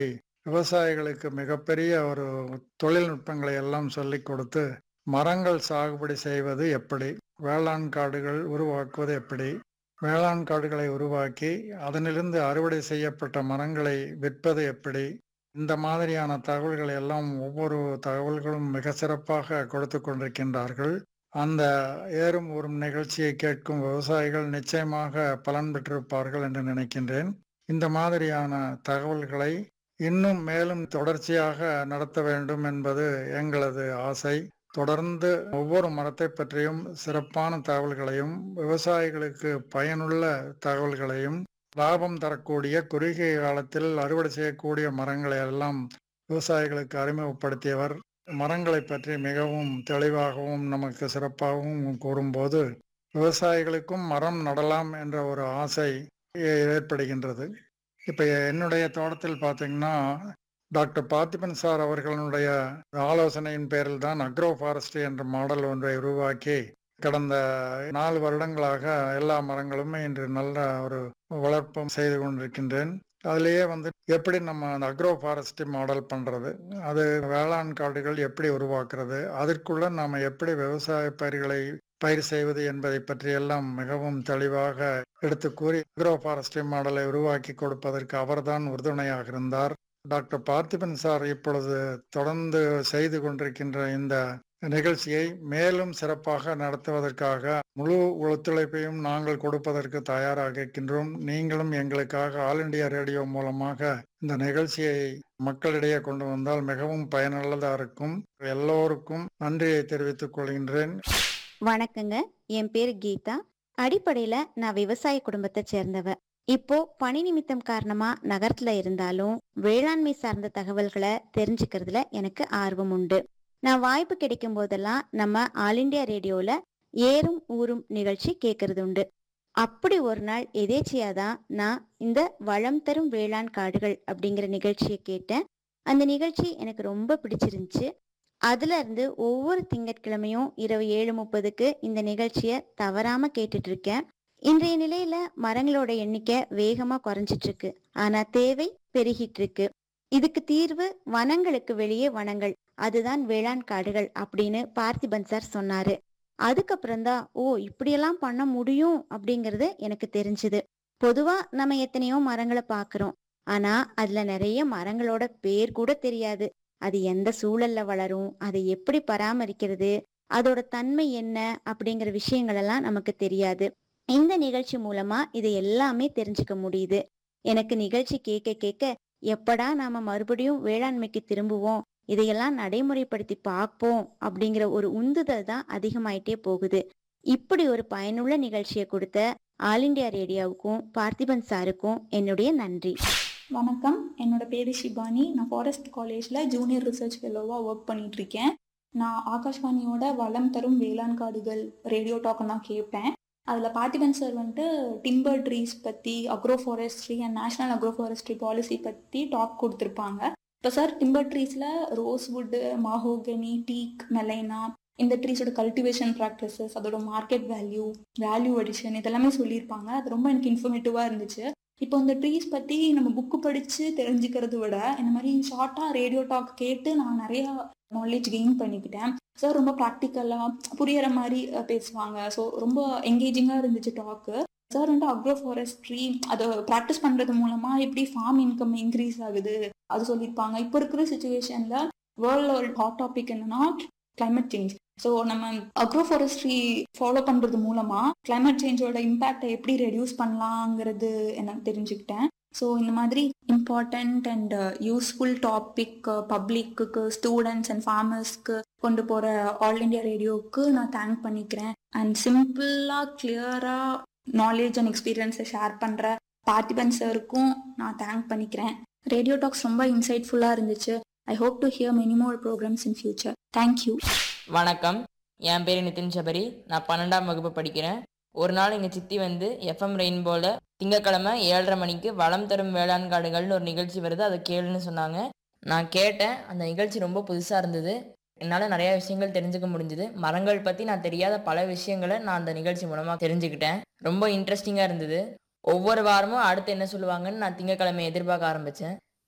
விவசாயிகளுக்கு மிகப்பெரிய ஒரு தொழில்நுட்பங்களை எல்லாம் சொல்லிக் கொடுத்து மரங்கள் சாகுபடி செய்வது எப்படி வேளாண் காடுகள் உருவாக்குவது எப்படி வேளாண் காடுகளை உருவாக்கி அதனிலிருந்து அறுவடை செய்யப்பட்ட மரங்களை விற்பது எப்படி இந்த மாதிரியான தகவல்களை எல்லாம் ஒவ்வொரு தகவல்களும் மிக சிறப்பாக கொடுத்து கொண்டிருக்கின்றார்கள் அந்த ஏறும் ஊறும் நிகழ்ச்சியை கேட்கும் விவசாயிகள் நிச்சயமாக பலன் பெற்றிருப்பார்கள் என்று நினைக்கின்றேன் இந்த மாதிரியான தகவல்களை இன்னும் மேலும் தொடர்ச்சியாக நடத்த வேண்டும் என்பது எங்களது ஆசை தொடர்ந்து ஒவ்வொரு மரத்தை பற்றியும் சிறப்பான தகவல்களையும் விவசாயிகளுக்கு பயனுள்ள தகவல்களையும் லாபம் தரக்கூடிய குறுகிய காலத்தில் அறுவடை செய்யக்கூடிய மரங்களை எல்லாம் விவசாயிகளுக்கு அறிமுகப்படுத்தியவர் மரங்களை பற்றி மிகவும் தெளிவாகவும் நமக்கு சிறப்பாகவும் கூறும்போது விவசாயிகளுக்கும் மரம் நடலாம் என்ற ஒரு ஆசை ஏற்படுகின்றது இப்போ என்னுடைய தோட்டத்தில் பார்த்தீங்கன்னா டாக்டர் பார்த்திபன் சார் அவர்களுடைய ஆலோசனையின் பேரில் தான் அக்ரோ ஃபாரஸ்ட்ரி என்ற மாடல் ஒன்றை உருவாக்கி கடந்த நாலு வருடங்களாக எல்லா மரங்களுமே இன்று நல்ல ஒரு வளர்ப்பும் செய்து கொண்டிருக்கின்றேன் அதுலேயே வந்து எப்படி நம்ம அந்த அக்ரோ ஃபாரஸ்ட்ரி மாடல் பண்ணுறது அது வேளாண் காடுகள் எப்படி உருவாக்குறது அதற்குள்ள நாம் எப்படி விவசாய பயிர்களை பயிர் செய்வது என்பதை பற்றியெல்லாம் மிகவும் தெளிவாக எடுத்து கூறி அக்ரோ ஃபாரஸ்ட்ரி மாடலை உருவாக்கி கொடுப்பதற்கு அவர்தான் உறுதுணையாக இருந்தார் டாக்டர் பார்த்திபன் சார் இப்பொழுது தொடர்ந்து செய்து கொண்டிருக்கின்ற இந்த நிகழ்ச்சியை மேலும் சிறப்பாக நடத்துவதற்காக முழு ஒத்துழைப்பையும் நாங்கள் கொடுப்பதற்கு தயாராக இருக்கின்றோம் நீங்களும் எங்களுக்காக ஆல் இண்டியா ரேடியோ மூலமாக இந்த நிகழ்ச்சியை மக்களிடையே கொண்டு வந்தால் மிகவும் பயனுள்ளதா இருக்கும் எல்லோருக்கும் நன்றியை தெரிவித்துக் கொள்கின்றேன் வணக்கங்க என் பேர் கீதா அடிப்படையில நான் விவசாய குடும்பத்தை சேர்ந்தவ இப்போ பணி நிமித்தம் காரணமா நகரத்துல இருந்தாலும் வேளாண்மை சார்ந்த தகவல்களை தெரிஞ்சுக்கிறதுல எனக்கு ஆர்வம் உண்டு நான் வாய்ப்பு கிடைக்கும் போதெல்லாம் நம்ம ஆல் இண்டியா ரேடியோல ஏறும் ஊரும் நிகழ்ச்சி கேட்கறது உண்டு அப்படி ஒரு நாள் எதேச்சியா தான் நான் இந்த வளம் தரும் வேளாண் காடுகள் அப்படிங்கிற நிகழ்ச்சியை கேட்டேன் அந்த நிகழ்ச்சி எனக்கு ரொம்ப பிடிச்சிருந்துச்சு அதுல இருந்து ஒவ்வொரு திங்கட்கிழமையும் இரவு ஏழு முப்பதுக்கு இந்த நிகழ்ச்சியை தவறாம கேட்டுட்டு இருக்கேன் இன்றைய நிலையில மரங்களோட எண்ணிக்கை வேகமா குறைஞ்சிட்டு இருக்கு ஆனா தேவை பெருகிட்டு இருக்கு இதுக்கு தீர்வு வனங்களுக்கு வெளியே வனங்கள் அதுதான் வேளாண் காடுகள் அப்படின்னு பார்த்திபன் சார் சொன்னாரு அதுக்கப்புறம் தான் ஓ இப்படியெல்லாம் பண்ண முடியும் அப்படிங்கறது எனக்கு தெரிஞ்சது பொதுவா நம்ம எத்தனையோ மரங்களை பாக்குறோம் ஆனா அதுல நிறைய மரங்களோட பேர் கூட தெரியாது அது எந்த சூழல்ல வளரும் அதை எப்படி பராமரிக்கிறது அதோட தன்மை என்ன அப்படிங்கிற விஷயங்கள் எல்லாம் நமக்கு தெரியாது இந்த நிகழ்ச்சி மூலமா இது எல்லாமே தெரிஞ்சுக்க முடியுது எனக்கு நிகழ்ச்சி கேட்க கேட்க எப்படா நாம மறுபடியும் வேளாண்மைக்கு திரும்புவோம் இதையெல்லாம் நடைமுறைப்படுத்தி பார்ப்போம் அப்படிங்கிற ஒரு உந்துதல் தான் அதிகமாயிட்டே போகுது இப்படி ஒரு பயனுள்ள நிகழ்ச்சியை கொடுத்த ஆல் இண்டியா ரேடியோவுக்கும் பார்த்திபன் சாருக்கும் என்னுடைய நன்றி வணக்கம் என்னோட பேர் ஷிபானி நான் ஃபாரஸ்ட் காலேஜில் ஜூனியர் ரிசர்ச் ஃபெல்லோவாக ஒர்க் பண்ணிட்டு இருக்கேன் நான் ஆகாஷ்வாணியோட வளம் தரும் வேளாண் காடுகள் ரேடியோ டாக்கை நான் கேட்பேன் அதில் பார்த்திபன் சார் வந்துட்டு டிம்பர் ட்ரீஸ் பற்றி agro forestry and national agro forestry policy பற்றி டாக் கொடுத்துருப்பாங்க இப்போ சார் டிம்பர் ட்ரீஸில் ரோஸ்வுட்டு மாஹோகனி டீக் மெலைனா இந்த ட்ரீஸோட கல்டிவேஷன் ப்ராக்டிசஸ் அதோட மார்க்கெட் வேல்யூ வேல்யூ அடிஷன் இதெல்லாமே சொல்லியிருப்பாங்க அது ரொம்ப எனக்கு இன்ஃபர்மேட்டிவாக இருந்துச்சு இப்போ இந்த ட்ரீஸ் பற்றி நம்ம புக்கு படித்து தெரிஞ்சுக்கிறத விட இந்த மாதிரி ஷார்ட்டாக ரேடியோ டாக் கேட்டு நான் நிறையா நாலேஜ் கெயின் பண்ணிக்கிட்டேன் சார் ரொம்ப ப்ராக்டிக்கலாக புரியற மாதிரி பேசுவாங்க ஸோ ரொம்ப என்கேஜிங்காக இருந்துச்சு டாக்கு சார் வந்துட்டு அக்ரோ ஃபாரஸ்ட்ரி அதை ப்ராக்டிஸ் பண்ணுறது மூலமாக எப்படி ஃபார்ம் இன்கம் இன்க்ரீஸ் ஆகுது அது சொல்லியிருப்பாங்க இப்போ இருக்கிற சுச்சுவேஷனில் வேர்ல்டில் ஹாட் டாபிக் என்னன்னா கிளைமேட் சேஞ்ச் ஸோ நம்ம அக்ரோ ஃபாரஸ்ட்ரி ஃபாலோ பண்ணுறது மூலமாக கிளைமேட் சேஞ்சோட இம்பேக்டை எப்படி ரெடியூஸ் பண்ணலாங்கிறது எனக்கு தெரிஞ்சுக்கிட்டேன் ஸோ இந்த மாதிரி இம்பார்ட்டண்ட் அண்ட் யூஸ்ஃபுல் டாபிக் பப்ளிக்கு ஸ்டூடெண்ட்ஸ் அண்ட் ஃபார்மர்ஸ்க்கு கொண்டு போகிற ஆல் இண்டியா ரேடியோவுக்கு நான் தேங்க் பண்ணிக்கிறேன் அண்ட் சிம்பிளாக கிளியராக நாலேஜ் அண்ட் எக்ஸ்பீரியன்ஸை ஷேர் பண்ணுற பார்த்திபன் சருக்கும் நான் தேங்க் பண்ணிக்கிறேன் ரேடியோ டாக்ஸ் ரொம்ப இன்சைட்ஃபுல்லாக இருந்துச்சு I hope to hear many more programs in future thank you வணக்கம் என் பேர் நிதின் சபரி நான் பன்னெண்டாம் வகுப்பு படிக்கிறேன் ஒரு நாள் எங்கள் சித்தி வந்து எஃப்எம் ரெயின்போல திங்கக்கிழமை ஏழரை மணிக்கு வளம் தரும் வேளாண் காடுகள்னு ஒரு நிகழ்ச்சி வருது அதை கேளுன்னு சொன்னாங்க நான் கேட்டேன் அந்த நிகழ்ச்சி ரொம்ப புதுசாக இருந்தது என்னால் நிறைய விஷயங்கள் தெரிஞ்சுக்க முடிஞ்சுது மரங்கள் பற்றி நான் தெரியாத பல விஷயங்களை நான் அந்த நிகழ்ச்சி மூலமாக தெரிஞ்சுக்கிட்டேன் ரொம்ப இன்ட்ரெஸ்டிங்காக இருந்தது ஒவ்வொரு வாரமும் அடுத்து என்ன சொல்லுவாங்கன்னு நான் திங்கக்கிழமை எதிர்பார்க்க ஆரம்பித்தேன்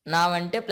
நான் வந்துட்டு